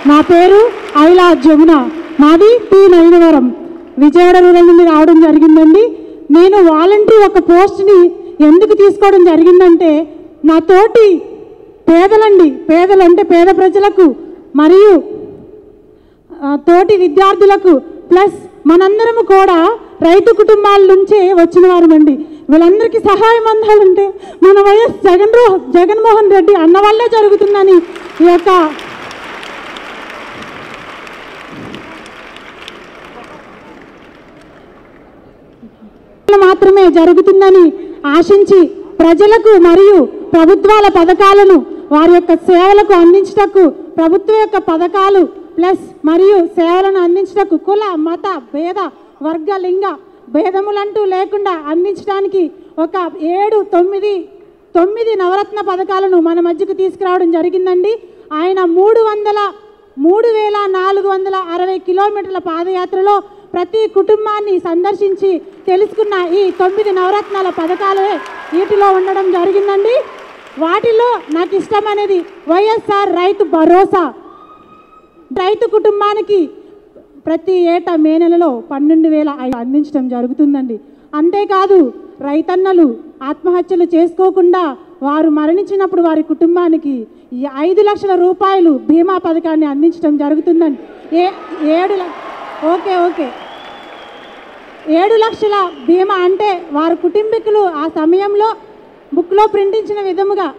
నా పేరు ఐలా జమున మాది పి నైనవరం విజయవాడ రూరల్ నుండి రావడం జరిగిందండి నేను వాలంటరీ ఒక పోస్ట్ని ఎందుకు తీసుకోవడం జరిగిందంటే నా తోటి పేదలండి పేదలు అంటే పేద ప్రజలకు మరియు ఆ, తోటి విద్యార్థులకు ప్లస్ మనందరము కూడా రైతు కుటుంబాల నుంచే వచ్చిన వారమండి వీళ్ళందరికీ సహాయం అందాలంటే మన వైఎస్ జగన్ రో- జగన్మోహన్ రెడ్డి అన్న వల్లే జరుగుతుందని ఈ యొక్క మాత్రమే జరుగుతుందని ఆశించి ప్రజలకు మరియు ప్రభుత్వాల పథకాలను వారి యొక్క సేవలకు అందించటకు ప్రభుత్వం యొక్క పథకాలు ప్లస్ మరియు సేవలను అందించటకు కుల మత భేద వర్గ లింగ భేదములంటూ లేకుండా అందించడానికి ఒక ఏడు తొమ్మిది తొమ్మిది నవరత్న పథకాలను మన మధ్యకు తీసుకురావడం జరిగిందండి ఆయన మూడు వందల మూడు వేల నాలుగు వందల అరవై కిలోమీటర్ల పాదయాత్రలో ప్రతి కుటుంబాన్ని సందర్శించి తెలుసుకున్న ఈ తొమ్మిది నవరత్నాల పథకాలే వీటిలో ఉండడం జరిగిందండి వాటిలో నాకు ఇష్టం అనేది వైఎస్ఆర్ రైతు భరోసా రైతు కుటుంబానికి ప్రతి ఏటా మే నెలలో పన్నెండు వేల ఐదు అందించడం జరుగుతుందండి అంతేకాదు రైతన్నలు ఆత్మహత్యలు చేసుకోకుండా వారు మరణించినప్పుడు వారి కుటుంబానికి ఈ ఐదు లక్షల రూపాయలు బీమా పథకాన్ని అందించడం జరుగుతుందండి ఏ ఏడు ల- ఓకే ఓకే ఏడు లక్షల బీమా అంటే వారి కుటుంబీకులు ఆ సమయంలో బుక్లో ప్రింటించిన విధముగా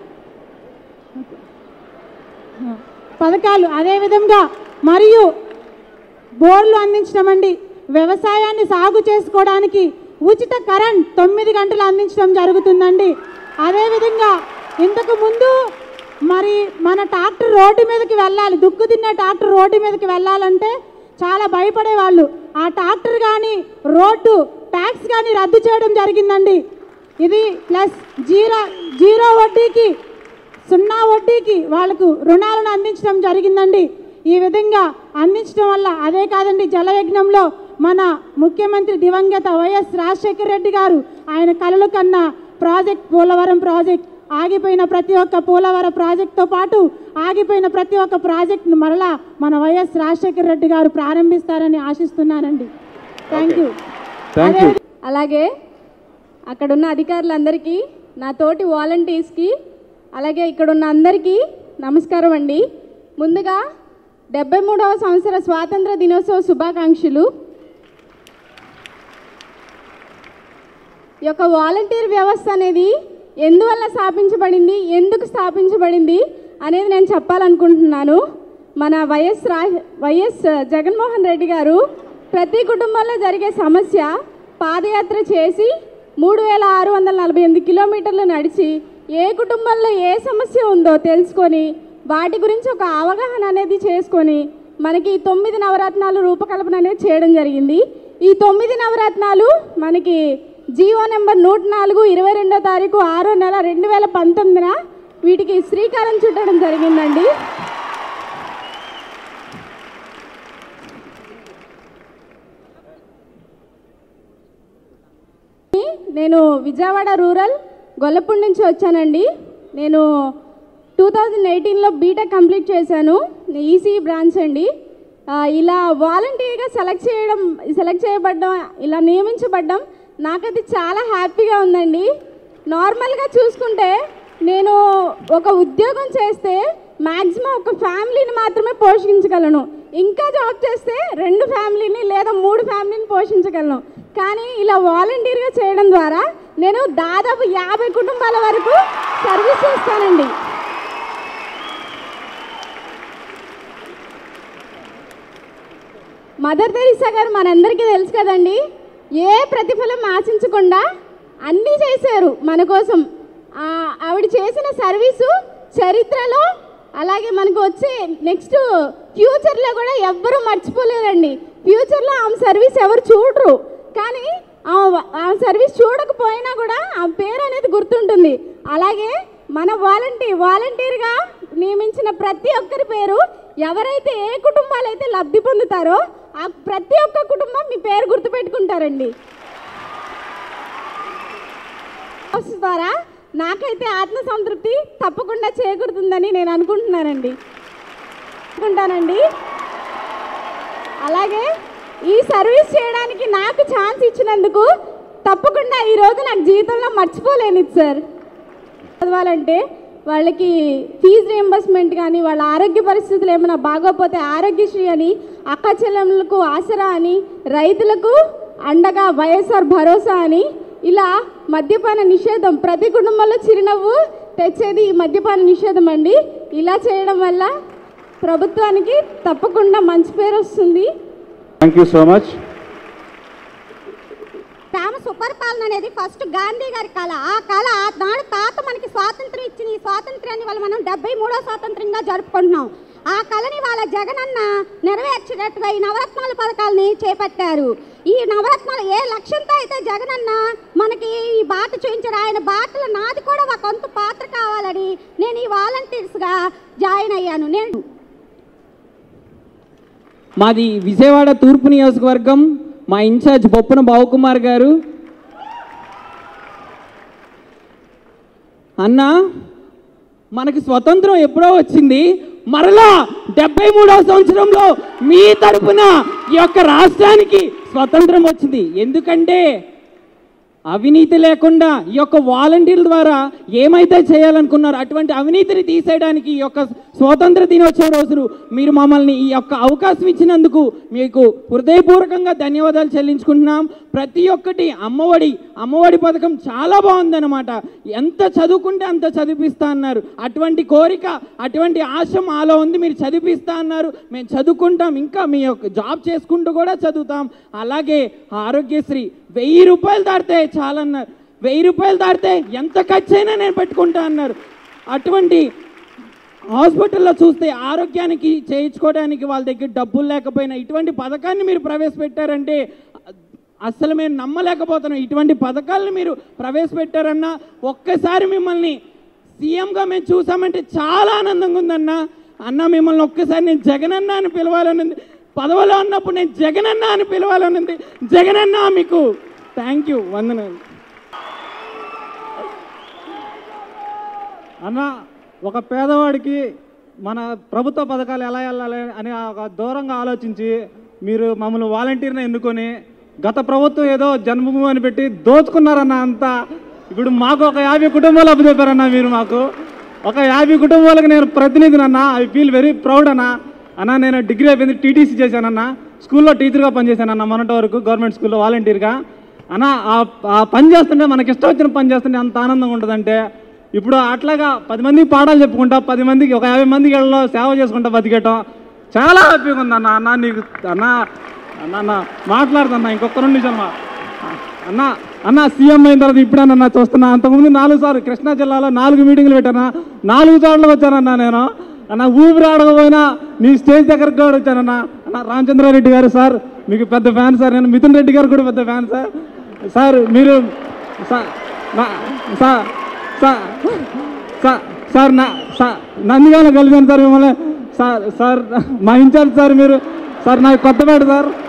పథకాలు అదే విధంగా మరియు బోర్లు అందించడం అండి వ్యవసాయాన్ని సాగు చేసుకోవడానికి ఉచిత కరెంట్ తొమ్మిది గంటలు అందించడం జరుగుతుందండి అదేవిధంగా ఇంతకు ముందు మరి మన ట్రాక్టర్ రోడ్డు మీదకి వెళ్ళాలి దుక్కు తిన్న ట్రాక్టర్ రోడ్డు మీదకి వెళ్ళాలంటే చాలా భయపడేవాళ్ళు ఆ ట్రాక్టర్ కానీ రోడ్డు ట్యాక్స్ కానీ రద్దు చేయడం జరిగిందండి ఇది ప్లస్ జీరో జీరో వడ్డీకి సున్నా వడ్డీకి వాళ్ళకు రుణాలను అందించడం జరిగిందండి ఈ విధంగా అందించడం వల్ల అదే కాదండి జలయజ్ఞంలో మన ముఖ్యమంత్రి దివంగత వైఎస్ రాజశేఖర రెడ్డి గారు ఆయన కలలు కన్న ప్రాజెక్ట్ పోలవరం ప్రాజెక్ట్ ఆగిపోయిన ప్రతి ఒక్క పోలవరం ప్రాజెక్టుతో పాటు ఆగిపోయిన ప్రతి ఒక్క ప్రాజెక్టును మరలా మన వైఎస్ రాజశేఖర రెడ్డి గారు ప్రారంభిస్తారని ఆశిస్తున్నానండి థ్యాంక్ యూ థ్యాంక్ యూ అలాగే అక్కడున్న అధికారులందరికీ నా తోటి వాలంటీర్స్కి అలాగే ఇక్కడున్న అందరికీ నమస్కారం అండి ముందుగా డెబ్బై మూడవ సంవత్సర స్వాతంత్ర దినోత్సవ శుభాకాంక్షలు ఈ యొక్క వాలంటీర్ వ్యవస్థ అనేది ఎందువల్ల స్థాపించబడింది ఎందుకు స్థాపించబడింది అనేది నేను చెప్పాలనుకుంటున్నాను మన వైఎస్ రా వైఎస్ జగన్మోహన్ రెడ్డి గారు ప్రతి కుటుంబంలో జరిగే సమస్య పాదయాత్ర చేసి మూడు వేల ఆరు వందల నలభై ఎనిమిది కిలోమీటర్లు నడిచి ఏ కుటుంబంలో ఏ సమస్య ఉందో తెలుసుకొని వాటి గురించి ఒక అవగాహన అనేది చేసుకొని మనకి ఈ తొమ్మిది నవరత్నాలు రూపకల్పన అనేది చేయడం జరిగింది ఈ తొమ్మిది నవరత్నాలు మనకి జీవో నెంబర్ నూట నాలుగు ఇరవై రెండో తారీఖు ఆరో నెల రెండు వేల పంతొమ్మిదిన వీటికి శ్రీకారం చుట్టడం జరిగిందండి నేను విజయవాడ రూరల్ గొల్లపూడి నుంచి వచ్చానండి నేను టూ థౌజండ్ ఎయిటీన్లో బీటెక్ కంప్లీట్ చేశాను ఈసీ బ్రాంచ్ అండి ఆ, ఇలా వాలంటీర్గా సెలెక్ట్ చేయడం సెలెక్ట్ చేయబడ్డం ఇలా నియమించబడ్డం నాకది చాలా హ్యాపీగా ఉందండి నార్మల్గా చూసుకుంటే నేను ఒక ఉద్యోగం చేస్తే మ్యాక్సిమం ఒక ఫ్యామిలీని మాత్రమే పోషించగలను ఇంకా జాబ్ చేస్తే రెండు ఫ్యామిలీని లేదా మూడు ఫ్యామిలీని పోషించగలను కానీ ఇలా వాలంటీర్గా చేయడం ద్వారా నేను దాదాపు యాభై కుటుంబాల వరకు సర్వీస్ చేస్తానండి మదర్ తెరీసా గారు మనందరికీ తెలుసు కదండి ఏ ప్రతిఫలం ఆశించకుండా అన్నీ చేశారు మన కోసం ఆ, ఆవిడ చేసిన సర్వీసు చరిత్రలో అలాగే మనకు వచ్చే నెక్స్ట్ ఫ్యూచర్లో కూడా ఎవ్వరూ మర్చిపోలేరండి ఫ్యూచర్లో ఆమె సర్వీస్ ఎవరు చూడరు కానీ ఆమె ఆమె సర్వీస్ చూడకపోయినా కూడా ఆ పేరు అనేది గుర్తుంటుంది అలాగే మన వాలంటీర్ వాలంటీర్గా నియమించిన ప్రతి ఒక్కరి పేరు ఎవరైతే ఏ కుటుంబాలు అయితే లబ్ధి పొందుతారో ఆ ప్రతి ఒక్క కుటుంబం మీ పేరు గుర్తుపెట్టుకుంటారండి ప్రాసెస్ ద్వారా నాకైతే ఆత్మసంతృప్తి తప్పకుండా చేకూరుతుందని నేను అనుకుంటున్నానండి అనుకుంటానండి అలాగే ఈ సర్వీస్ చేయడానికి నాకు ఛాన్స్ ఇచ్చినందుకు తప్పకుండా ఈరోజు నాకు జీవితంలో మర్చిపోలేను ఇది సార్ చదవాలంటే వాళ్ళకి ఫీజు రియంబర్స్మెంట్ కానీ వాళ్ళ ఆరోగ్య పరిస్థితులు ఏమైనా బాగోపోతే ఆరోగ్యశ్రీ అని అక్క చెల్లెములకు ఆసరా అని రైతులకు అండగా వైఎస్ఆర్ భరోసా అని ఇలా మద్యపాన నిషేధం ప్రతి కుటుంబంలో చిరునవ్వు తెచ్చేది ఈ మద్యపాన నిషేధం అండి ఇలా చేయడం వల్ల ప్రభుత్వానికి తప్పకుండా మంచి పేరు వస్తుంది థ్యాంక్ యూ సో మచ్ గ్రామ సుపరిపాలన అనేది ఫస్ట్ గాంధీ గారి కళ ఆ కళ నాడు తాత మనకి స్వాతంత్రం ఇచ్చిన ఈ స్వాతంత్రాన్ని వాళ్ళ మనం డెబ్బై మూడో స్వాతంత్రంగా జరుపుకుంటున్నాం ఆ కళని వాళ్ళ జగనన్న నెరవేర్చేటట్టుగా ఈ నవరత్నాల పథకాలని చేపట్టారు ఈ నవరత్నాలు ఏ లక్ష్యంతో అయితే జగనన్న మనకి ఈ బాట చూపించాడు ఆయన బాటలో నాది కూడా ఒక కొంత పాత్ర కావాలని నేను ఈ వాలంటీర్స్గా జాయిన్ అయ్యాను నేను మాది విజయవాడ తూర్పు నియోజకవర్గం మా ఇన్ఛార్జ్ బొప్పున బావుకుమార్ గారు అన్న మనకి స్వతంత్రం ఎప్పుడో వచ్చింది మరలా డెబ్బై మూడవ సంవత్సరంలో మీ తరపున ఈ యొక్క రాష్ట్రానికి స్వతంత్రం వచ్చింది ఎందుకంటే అవినీతి లేకుండా ఈ యొక్క వాలంటీర్ల ద్వారా ఏమైతే చేయాలనుకున్నారో అటువంటి అవినీతిని తీసేయడానికి ఈ యొక్క స్వాతంత్ర దినోత్సవం రోజును మీరు మమ్మల్ని ఈ యొక్క అవకాశం ఇచ్చినందుకు మీకు హృదయపూర్వకంగా ధన్యవాదాలు చెల్లించుకుంటున్నాం ప్రతి ఒక్కటి అమ్మఒడి అమ్మఒడి పథకం చాలా బాగుందన్నమాట ఎంత చదువుకుంటే అంత చదివిస్తా అన్నారు అటువంటి కోరిక అటువంటి ఆశ మాలో ఉంది మీరు చదివిస్తా అన్నారు మేము చదువుకుంటాం ఇంకా మీ యొక్క జాబ్ చేసుకుంటూ కూడా చదువుతాం అలాగే ఆరోగ్యశ్రీ వెయ్యి రూపాయలు దాటితే చాలన్నారు వెయ్యి రూపాయలు దాటితే ఎంత ఖర్చు అయినా నేను పెట్టుకుంటా అన్నారు అటువంటి హాస్పిటల్లో చూస్తే ఆరోగ్యానికి చేయించుకోవడానికి వాళ్ళ దగ్గర డబ్బులు లేకపోయినా ఇటువంటి పథకాన్ని మీరు ప్రవేశపెట్టారంటే అస్సలు మేము నమ్మలేకపోతున్నాం ఇటువంటి పథకాలను మీరు ప్రవేశపెట్టారన్నా ఒక్కసారి మిమ్మల్ని సీఎంగా మేము చూసామంటే చాలా ఆనందంగా ఉందన్న అన్న మిమ్మల్ని ఒక్కసారి నేను జగనన్న అని పిలవాలని ఉంది పదవిలో ఉన్నప్పుడు నేను జగనన్న అని పిలవాలని ఉంది జగనన్న మీకు థ్యాంక్ యూ వందనాలు అన్న ఒక పేదవాడికి మన ప్రభుత్వ పథకాలు ఎలా వెళ్ళాలి అని ఒక దూరంగా ఆలోచించి మీరు మమ్మల్ని వాలంటీర్ని ఎన్నుకొని గత ప్రభుత్వం ఏదో జన్మభూమి అని పెట్టి దోచుకున్నారన్న అంతా ఇప్పుడు మాకు ఒక యాభై కుటుంబాలు అప్పచెప్పారన్న మీరు మాకు ఒక యాభై కుటుంబాలకు నేను ప్రతినిధినన్న ఐ ఫీల్ వెరీ ప్రౌడ్ అన్న అన్న నేను డిగ్రీ అయిపోయింది టీటీసీ చేశానన్న స్కూల్లో టీచర్గా పనిచేశానన్న మొన్నటి వరకు గవర్నమెంట్ స్కూల్లో వాలంటీర్గా అన్న ఆ- ఆ పని చేస్తుంటే మనకి ఇష్టం వచ్చిన పని చేస్తుంటే అంత ఆనందంగా ఉంటుందంటే ఇప్పుడు అట్లాగా పది మందికి పాఠాలు చెప్పుకుంటా పది మందికి ఒక యాభై మందికి ఇళ్ళలో సేవ చేసుకుంటా బతికేయటం చాలా హ్యాపీగా ఉంది అన్న అన్న నీకు అన్న అన్న అన్న మాట్లాడుతున్నా ఇంకొక రెండు నిమిషాలు మా అన్న అన్న సీఎం అయిన తర్వాత ఇప్పుడన్నా చూస్తున్నా అంతకుముందు నాలుగు సార్లు కృష్ణా జిల్లాలో నాలుగు మీటింగ్లు పెట్టానా నాలుగు చోట్ల వచ్చానన్నా నేను అన్న ఊపిరి ఆడకపోయినా నీ స్టేజ్ దగ్గరకు కూడా వచ్చానన్న అన్న రామచంద్రారెడ్డి గారు సార్ మీకు పెద్ద ఫ్యాన్ సార్ నేను మిథున్ రెడ్డి గారు కూడా పెద్ద ఫ్యాన్ సార్ సార్ మీరు సార్ నా- సార్ సార్ సార్ సార్ నా సార్ నందిగాన కలిపాను సార్ మిమ్మల్ని సార్ సార్ మా ఇన్ఛార్జ్ సార్ మీరు సార్ నాకు కొత్తపేట సార్